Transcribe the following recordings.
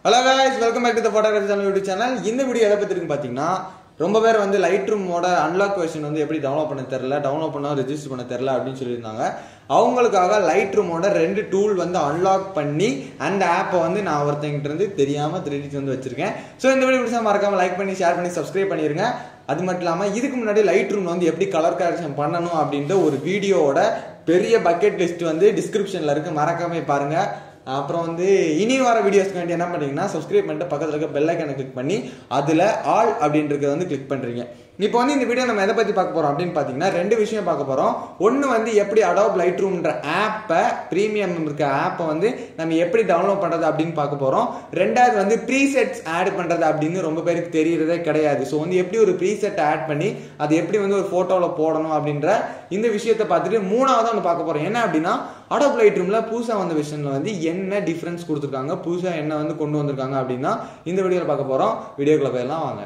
hello guys welcome back to the photography channel YouTube channel இந்த video எதை பத்தி இருக்குன்னு பார்த்தீங்கன்னா ரொம்ப பேர் வந்து லைட் ரூமோட அன்லாக் வெர்ஷன் வந்து எப்படி டவுன்லோட் பண்ண தெரில டவுன்லோட் பண்ண ரெஜிஸ்டர் பண்ண தெரில அப்படின்னு சொல்லியிருந்தாங்க அவங்களுக்காக லைட் ரூமோட ரெண்டு டூல் வந்து அன்லாக் பண்ணி அந்த ஆப்பை வந்து நான் ஒருத்தங்கிட்ட இருந்து தெரியாம திருடிட்டு வந்து வச்சிருக்கேன் ஸோ இந்த வீடியோ பிடிச்சா மறக்காம லைக் பண்ணி ஷேர் பண்ணி சப்ஸ்கிரைப் பண்ணிருங்க அது மட்டும் இல்லாமல் இதுக்கு முன்னாடி லைட் ரூம் வந்து எப்படி கலர் கரெக்ஷன் பண்ணணும் அப்படின்ற ஒரு வீடியோவோட பெரிய பக்கெட் லிஸ்ட் வந்து டிஸ்கிரிப்ஷனில் இருக்கு மறக்காம போய் பாருங்க அப்புறம் வந்து இனி வர வீடியோஸ்க்கு வேண்டி என்ன பண்ணீங்கன்னா சப்ஸ்கிரைப் பண்ணிட்டு பக்கத்தில் இருக்க பெல் ஐக்கனை கிளிக் பண்ணி அதில் ஆல் அப்படின்றத வந்து கிளிக் பண்ணுறீங்க இப்போ வந்து இந்த வீடியோ நம்ம எதை பற்றி பார்க்க போகிறோம் அப்படின்னு பார்த்தீங்கன்னா ரெண்டு விஷயம் பார்க்க போகிறோம் ஒன்று வந்து எப்படி அடாப் லைட் ரூம்ன்ற ஆப்பை ப்ரீமியம் இருக்க ஆப்பை வந்து நம்ம எப்படி டவுன்லோட் பண்ணுறது அப்படின்னு பார்க்க போகிறோம் ரெண்டாவது வந்து ப்ரீசெட்ஸ் ஆட் பண்ணுறது அப்படின்னு ரொம்ப பேருக்கு தெரியறதே கிடையாது ஸோ வந்து எப்படி ஒரு ப்ரீசெட் ஆட் பண்ணி அது எப்படி வந்து ஒரு ஃபோட்டோவில் போடணும் அப்படின்ற இந்த விஷயத்தை பார்த்துட்டு மூணாவது ஒன்று பார்க்க போகிறோம் என்ன அப்படின்னா அடாப் லைட் ரூமில் புதுசாக வந்த விஷயத்தில் வந்து என்ன டிஃப்ரென்ஸ் கொடுத்துருக்காங்க புதுசாக என்ன வந்து கொண்டு வந்திருக்காங்க அப்படின்னா இந்த வீடியோவில் பார்க்க போகிறோம் வீடியோக்குள்ள போயிடலாம் வாங்க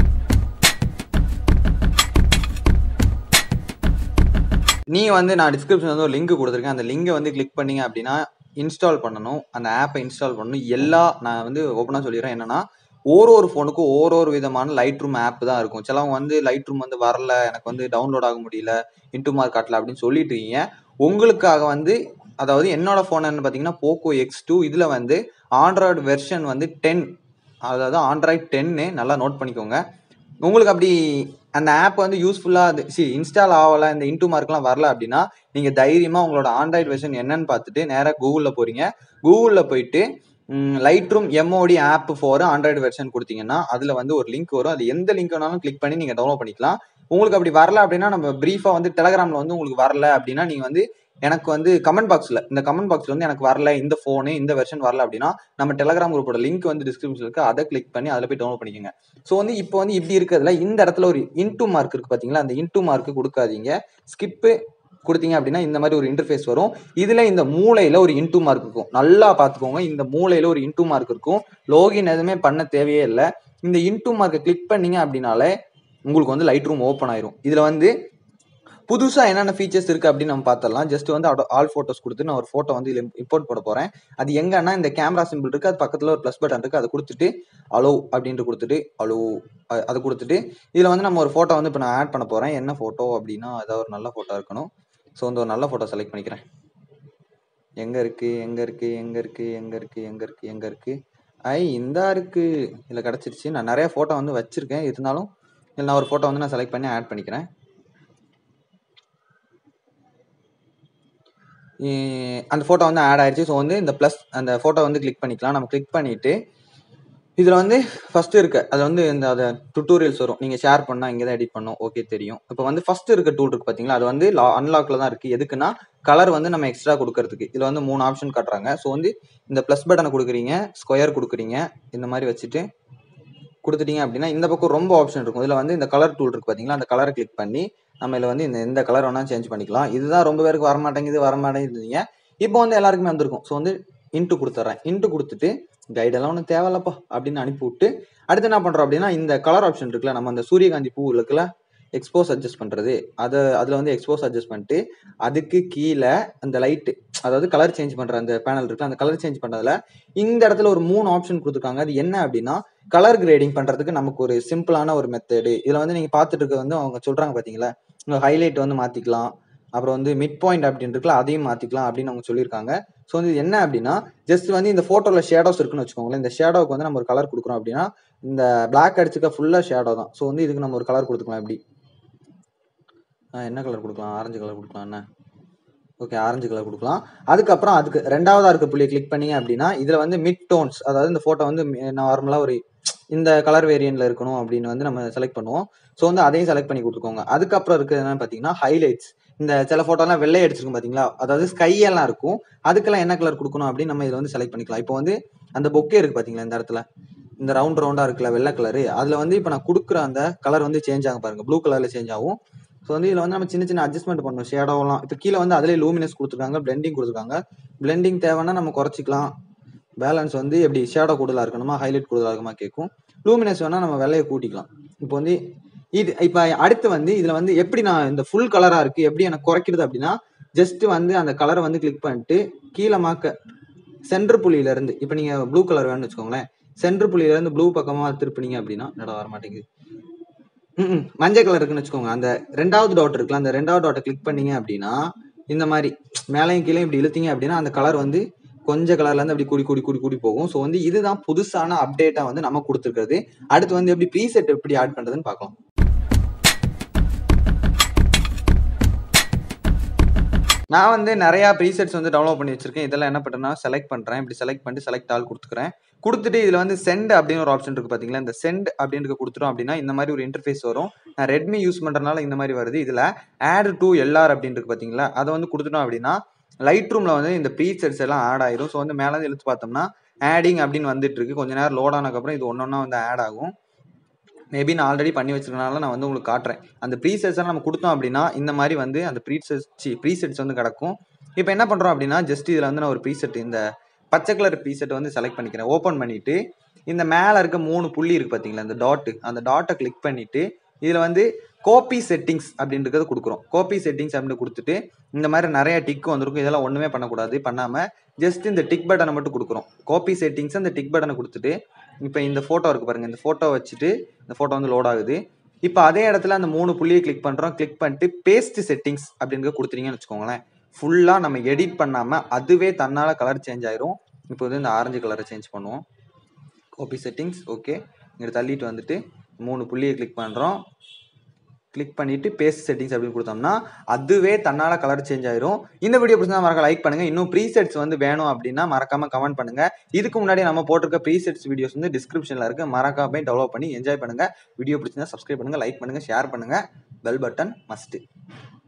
நீ வந்து நான் டிஸ்கிரிப்ஷன் வந்து ஒரு லிங்க் கொடுத்துருக்கேன் அந்த லிங்கை வந்து கிளிக் பண்ணீங்க அப்படின்னா இன்ஸ்டால் பண்ணணும் அந்த ஆப்பை இன்ஸ்டால் பண்ணணும் எல்லா நான் வந்து ஓப்பனாக சொல்லிடுறேன் என்னன்னா ஒரு ஒரு ஃபோனுக்கும் ஒரு ஒரு விதமான லைட் ரூம் ஆப் தான் இருக்கும் சிலவங்க வந்து லைட் ரூம் வந்து வரல எனக்கு வந்து டவுன்லோட் ஆக முடியல இன்டூ மார்க் காட்டல அப்படின்னு சொல்லிட்டு இருக்கீங்க உங்களுக்காக வந்து அதாவது என்னோட ஃபோன் என்ன பார்த்தீங்கன்னா போக்கோ எக்ஸ் டூ இதில் வந்து ஆண்ட்ராய்டு வெர்ஷன் வந்து டென் அதாவது ஆண்ட்ராய்டு டென்னு நல்லா நோட் பண்ணிக்கோங்க உங்களுக்கு அப்படி அந்த ஆப் வந்து யூஸ்ஃபுல்லாக சி இன்ஸ்டால் ஆகலை இந்த இன்டூ மார்க்லாம் வரல அப்படின்னா நீங்கள் தைரியமாக உங்களோட ஆண்ட்ராய்டு வெர்ஷன் என்னன்னு பார்த்துட்டு நேராக கூகுளில் போகிறீங்க கூகுளில் போயிட்டு Lightroom MOD app for Android version கொடுத்தீங்கன்னா அதில் வந்து ஒரு லிங்க் வரும் அது எந்த லிங்க் வேணாலும் கிளிக் பண்ணி நீங்கள் டவுன்லோட் பண்ணிக்கலாம் உங்களுக்கு அப்படி வரல அப்படின்னா நம்ம ப்ரீஃபாக வந்து டெலகிராமில் வந்து உங்களுக்கு வரல அப்படின்னா நீங்கள் வந்து எனக்கு வந்து கமெண்ட் பாக்ஸில் இந்த கமெண்ட் பாக்ஸில் வந்து எனக்கு வரல இந்த ஃபோனு இந்த வெர்ஷன் வரல அப்படின்னா நம்ம டெலகிராம் குரூப்போட லிங்க் வந்து டிஸ்கிரிப்ஷன் இருக்கு அதை கிளிக் பண்ணி அதில் போய் டவுன்லோட் பண்ணிக்கோங்க ஸோ வந்து இப்போ வந்து இப்படி இருக்கிறதுல இந்த இடத்துல ஒரு இன்டூ மார்க் இருக்கு பார்த்தீங்களா அந்த இன்டூ மார்க் கொடுக்காதீங்க ஸ்கிப்பு கொடுத்தீங்க அப்படின்னா இந்த மாதிரி ஒரு இன்டர்ஃபேஸ் வரும் இதில் இந்த மூலையில் ஒரு இன்டூ மார்க் இருக்கும் நல்லா பார்த்துக்கோங்க இந்த மூலையில் ஒரு இன்டூ மார்க் இருக்கும் லோகின் எதுவுமே பண்ண தேவையே இல்லை இந்த இன்டூ மார்க்கை கிளிக் பண்ணீங்க அப்படின்னாலே உங்களுக்கு வந்து லைட் ரூம் ஓப்பன் ஆயிரும் இதில் வந்து புதுசாக என்னென்ன ஃபீச்சர்ஸ் இருக்குது அப்படின்னு நம்ம பார்த்துடலாம் ஜஸ்ட் வந்து ஆல் ஃபோட்டோஸ் கொடுத்து நான் ஒரு ஃபோட்டோ வந்து இதில் இம்போர்ட் போட போகிறேன் அது எங்கன்னா இந்த கேமரா சிம்பிள் இருக்குது அது பக்கத்தில் ஒரு ப்ளஸ் பட்டன் இருக்குது அதை கொடுத்துட்டு அலோ அப்படின்ட்டு கொடுத்துட்டு அலோ அதை கொடுத்துட்டு இதில் வந்து நம்ம ஒரு ஃபோட்டோ வந்து இப்போ நான் ஆட் பண்ண போகிறேன் என்ன ஃபோட்டோ அப்படின்னா ஏதாவது ஒரு நல்ல ஃபோட்டோ இருக்கணும் ஸோ வந்து ஒரு நல்ல ஃபோட்டோ செலக்ட் பண்ணிக்கிறேன் எங்கே இருக்குது எங்கே இருக்குது எங்கே இருக்குது எங்கே இருக்குது எங்கே இருக்குது எங்கே இருக்குது ஐ இந்தா இருக்குது இதில் கிடச்சிருச்சு நான் நிறைய ஃபோட்டோ வந்து வச்சுருக்கேன் இருந்தாலும் இதில் நான் ஒரு ஃபோட்டோ வந்து நான் செலக்ட் பண்ணி ஆட் பண்ணிக்கிறேன் அந்த ஃபோட்டோ வந்து ஆட் ஆயிடுச்சு ஸோ வந்து இந்த ப்ளஸ் அந்த ஃபோட்டோ வந்து கிளிக் பண்ணிக்கலாம் நம்ம கிளிக் பண்ணிவிட்டு இதில் வந்து ஃபஸ்ட்டு இருக்க அது வந்து இந்த அதை டுட்டோரியல்ஸ் வரும் நீங்கள் ஷேர் பண்ணால் இங்கே தான் எடிட் பண்ணோம் ஓகே தெரியும் இப்போ வந்து ஃபஸ்ட்டு இருக்க டூல் இருக்குது பார்த்தீங்களா அது வந்து லா அன்லாக்கில் தான் இருக்குது எதுக்குன்னா கலர் வந்து நம்ம எக்ஸ்ட்ரா கொடுக்கறதுக்கு இதில் வந்து மூணு ஆப்ஷன் காட்டுறாங்க ஸோ வந்து இந்த ப்ளஸ் பட்டனை கொடுக்குறீங்க ஸ்கொயர் கொடுக்குறீங்க இந்த மாதிரி வச்சுட்டு கொடுத்துட்டீங்க அப்படின்னா இந்த பக்கம் ரொம்ப ஆப்ஷன் இருக்கும் இதில் வந்து இந்த கலர் டூல் இருக்குது பார்த்தீங்களா அந்த கலரை கிளிக் பண்ணி நம்ம இதில் வந்து இந்த எந்த கலர் வேணால் சேஞ்ச் பண்ணிக்கலாம் இதுதான் ரொம்ப பேருக்கு வரமாட்டேங்குது வரமாட்டேங்குதுங்க இப்போ வந்து எல்லாருக்குமே வந்திருக்கும் ஸோ வந்து இன்ட்டு கொடுத்துட்றேன் இன்ட்டு கொடுத்துட்டு கைடெல்லாம் ஒன்றும் தேவையில்லப்பா அப்படின்னு அனுப்பி விட்டு அடுத்து என்ன பண்ணுறோம் அப்படின்னா இந்த கலர் ஆப்ஷன் இருக்குல்ல நம்ம அந்த சூரியகாந்தி பூ இருக்குல்ல எக்ஸ்போஸ் அட்ஜஸ்ட் பண்ணுறது அதை அதில் வந்து எக்ஸ்போஸ் அட்ஜஸ்ட் பண்ணிட்டு அதுக்கு கீழே அந்த லைட்டு அதாவது கலர் சேஞ்ச் பண்ணுற அந்த பேனல் இருக்குல்ல அந்த கலர் சேஞ்ச் பண்ணுறதுல இந்த இடத்துல ஒரு மூணு ஆப்ஷன் கொடுத்துருக்காங்க அது என்ன அப்படின்னா கலர் கிரேடிங் பண்ணுறதுக்கு நமக்கு ஒரு சிம்பிளான ஒரு மெத்தடு இதில் வந்து நீங்கள் பார்த்துட்டு இருக்க வந்து அவங்க சொல்கிறாங்க பார்த்தீங்களா உங்கள் ஹைலைட் வந்து மாற்றிக்கலாம் அப்புறம் வந்து மிட் பாயிண்ட் அப்படின்னு இருக்குல்ல அதையும் மாற்றிக்கலாம் அப்படின்னு அவங்க சொல்லியிருக்காங்க ஸோ வந்து என்ன அப்படின்னா ஜஸ்ட் வந்து இந்த ஃபோட்டோவில் ஷேடோஸ் இருக்குன்னு வச்சுக்கோங்களேன் இந்த ஷேடோவுக்கு வந்து நம்ம ஒரு கலர் கொடுக்குறோம் அப்படின்னா இந்த பிளாக் அடிச்சுக்க ஃபுல்லாக ஷேடோ தான் ஸோ வந்து இதுக்கு நம்ம ஒரு கலர் கொடுத்துக்கலாம் எப்படி என்ன கலர் கொடுக்கலாம் ஆரஞ்சு கலர் கொடுக்கலாம் என்ன ஓகே ஆரஞ்சு கலர் கொடுக்கலாம் அதுக்கப்புறம் அதுக்கு ரெண்டாவதாக இருக்க புள்ளியை கிளிக் பண்ணீங்க அப்படின்னா இதில் வந்து மிட் டோன்ஸ் அதாவது இந்த ஃபோட்டோ வந்து நார்மலாக ஒரு இந்த கலர் வேரியண்ட்ல இருக்கணும் அப்படின்னு வந்து நம்ம செலக்ட் பண்ணுவோம் ஸோ வந்து அதையும் செலக்ட் பண்ணி கொடுத்துக்கோங்க அதுக்கப்புறம் இருக்கிறது என்னன்னு பார்த்தீங்கன்னா ஹைலைட்ஸ் இந்த சில ஃபோட்டோலாம் வெள்ளை அடிச்சிருக்கும் பார்த்தீங்களா அதாவது ஸ்கை எல்லாம் இருக்கும் அதுக்கெல்லாம் என்ன கலர் கொடுக்கணும் அப்படின்னு நம்ம இதில் வந்து செலக்ட் பண்ணிக்கலாம் இப்போ வந்து அந்த பொக்கே இருக்கு பார்த்தீங்களா இந்த இடத்துல இந்த ரவுண்ட் ரவுண்டாக இருக்குல்ல வெள்ளை கலரு அதில் வந்து இப்போ நான் கொடுக்குற அந்த கலர் வந்து சேஞ்ச் ஆகும் பாருங்க ப்ளூ கலரில் சேஞ்ச் ஆகும் ஸோ வந்து இதில் வந்து நம்ம சின்ன சின்ன அட்ஜஸ்ட்மெண்ட் பண்ணணும் ஷேடோலாம் இப்போ கீழே வந்து அதிலே லூமினஸ் கொடுத்துருக்காங்க பிளெண்டிங் கொடுத்துருக்காங்க பிளெண்டிங் தேவைன்னா நம்ம குறைச்சிக்கலாம் பேலன்ஸ் வந்து எப்படி ஷேடோ கூடுதலாக இருக்கணுமா ஹைலைட் கூடுதலாக இருக்குமா கேட்கும் லூமினஸ் வேணால் நம்ம வெள்ளையை கூட்டிக்கலாம் இப்போ வந்து இது இப்போ அடுத்து வந்து இதில் வந்து எப்படி நான் இந்த ஃபுல் கலராக இருக்குது எப்படி எனக்கு குறைக்கிறது அப்படின்னா ஜஸ்ட் வந்து அந்த கலரை வந்து கிளிக் பண்ணிட்டு கீழே மாக்க சென்டர் புள்ளியில இருந்து இப்போ நீங்க ப்ளூ கலர் வேணும்னு வச்சுக்கோங்களேன் சென்டர் புள்ளியிலேருந்து ப்ளூ பக்கமாக திருப்பினீங்க அப்படின்னா என்னடா வர மாட்டேங்குது ம் மஞ்சள் கலர் இருக்குன்னு வச்சுக்கோங்க அந்த ரெண்டாவது டாட் இருக்குல்ல அந்த ரெண்டாவது டாட்டை கிளிக் பண்ணீங்க அப்படின்னா இந்த மாதிரி மேலேயும் கீழே இப்படி இழுத்தீங்க அப்படின்னா அந்த கலர் வந்து கொஞ்சம் கலர்ல இருந்து அப்படி கூடி கூடி கூடி கூடி போகும் ஸோ வந்து இதுதான் புதுசான அப்டேட்டா வந்து நம்ம கொடுத்துருக்கிறது அடுத்து வந்து எப்படி ப்ரீசெட் எப்படி ஆட் பண்றதுன்னு பார்க்கலாம் நான் வந்து நிறைய ப்ரீசெட்ஸ் வந்து டவுன்லோட் பண்ணி வச்சிருக்கேன் இதெல்லாம் என்ன பண்ணுறேன்னா செலக்ட் பண்ணுறேன் இப்படி செலக்ட் பண்ணிட்டு செலக்ட் ஆல் கொடுத்துக்கிறேன் கொடுத்துட்டு இதில் வந்து சென்ட் அப்படின்னு ஒரு ஆப்ஷன் இருக்கு பார்த்தீங்களா இந்த சென்ட் அப்படின்னு கொடுத்துட்டோம் அப்படின்னா இந்த மாதிரி ஒரு இன்டர்ஃபேஸ் வரும் நான் ரெட்மி யூஸ் பண்ணுறதுனால இந்த மாதிரி வருது இதில் ஆட் டு எல்ஆர் அப்படின்னு இருக்கு பார்த்தீங்களா அதை வந்து கொடுத்துட்டோம் அப்படின்னா லைட் ரூமில் வந்து இந்த ப்ரீசெட்ஸ் எல்லாம் ஆட் ஆயிரும் ஸோ வந்து மேலே இழுத்து பார்த்தோம்னா ஆடிங் அப்படின்னு வந்துட்டு இருக்கு கொஞ்ச நேரம் லோட் ஆனதுக்கப்புறம் இது ஒன்று ஒன்றா வந்து ஆட் ஆகும் மேபி நான் ஆல்ரெடி பண்ணி வச்சிருக்கனால நான் வந்து உங்களுக்கு காட்டுறேன் அந்த ப்ரீசெட்ஸ் நம்ம கொடுத்தோம் அப்படின்னா இந்த மாதிரி வந்து அந்த ப்ரீசெட்ஸ் சி ப்ரீசெட்ஸ் வந்து கிடக்கும் இப்போ என்ன பண்ணுறோம் அப்படின்னா ஜஸ்ட் இதில் வந்து நான் ஒரு ப்ரீசெட் இந்த பச்சை கலர் ப்ரீசெட் வந்து செலக்ட் பண்ணிக்கிறேன் ஓப்பன் பண்ணிட்டு இந்த மேலே இருக்க மூணு புள்ளி இருக்கு பார்த்தீங்களா இந்த டாட்டு அந்த டாட்டை கிளிக் பண்ணிட்டு இதில் வந்து கோப்பி செட்டிங்ஸ் அப்படின்றத கொடுக்குறோம் கோப்பி செட்டிங்ஸ் அப்படின்னு கொடுத்துட்டு இந்த மாதிரி நிறைய டிக் வந்திருக்கும் இதெல்லாம் ஒன்றுமே பண்ணக்கூடாது பண்ணாமல் ஜஸ்ட் இந்த டிக் பட்டனை மட்டும் கொடுக்குறோம் கோப்பி செட்டிங்ஸ் அந்த டிக் பட்டனை கொடுத்துட்டு இப்போ இந்த ஃபோட்டோ இருக்கு பாருங்க இந்த ஃபோட்டோ வச்சுட்டு இந்த ஃபோட்டோ வந்து லோட் ஆகுது இப்போ அதே இடத்துல அந்த மூணு புள்ளியை கிளிக் பண்ணுறோம் கிளிக் பண்ணிட்டு பேஸ்ட் செட்டிங்ஸ் அப்படின்னு கொடுத்துட்டீங்கன்னு வச்சுக்கோங்களேன் ஃபுல்லாக நம்ம எடிட் பண்ணாமல் அதுவே தன்னால் கலர் சேஞ்ச் ஆயிரும் இப்போ வந்து இந்த ஆரஞ்சு கலரை சேஞ்ச் பண்ணுவோம் கோப்பி செட்டிங்ஸ் ஓகே இங்கே தள்ளிட்டு வந்துட்டு மூணு புள்ளியை கிளிக் பண்ணுறோம் கிளிக் பண்ணிட்டு பேஸ்ட் செட்டிங்ஸ் அப்படின்னு கொடுத்தோம்னா அதுவே தன்னால கலர் சேஞ்ச் ஆயிரும் இந்த வீடியோ பிடிச்சா மறக்க லைக் பண்ணுங்க இன்னும் ப்ரீசெட்ஸ் வந்து வேணும் அப்படின்னா மறக்காம கமெண்ட் பண்ணுங்க இதுக்கு முன்னாடி நம்ம போட்டிருக்க ப்ரீசெட்ஸ் வீடியோஸ் வந்து டிஸ்கிரிப்ஷன்ல இருக்கு மறக்காம போய் டெவலப் பண்ணி என்ஜாய் பண்ணுங்க வீடியோ பிடிச்சிருந்தா சப்ஸ்கிரைப் பண்ணுங்க லைக் பண்ணுங்க ஷேர் பண்ணுங்க பெல் பட்டன் மஸ்ட்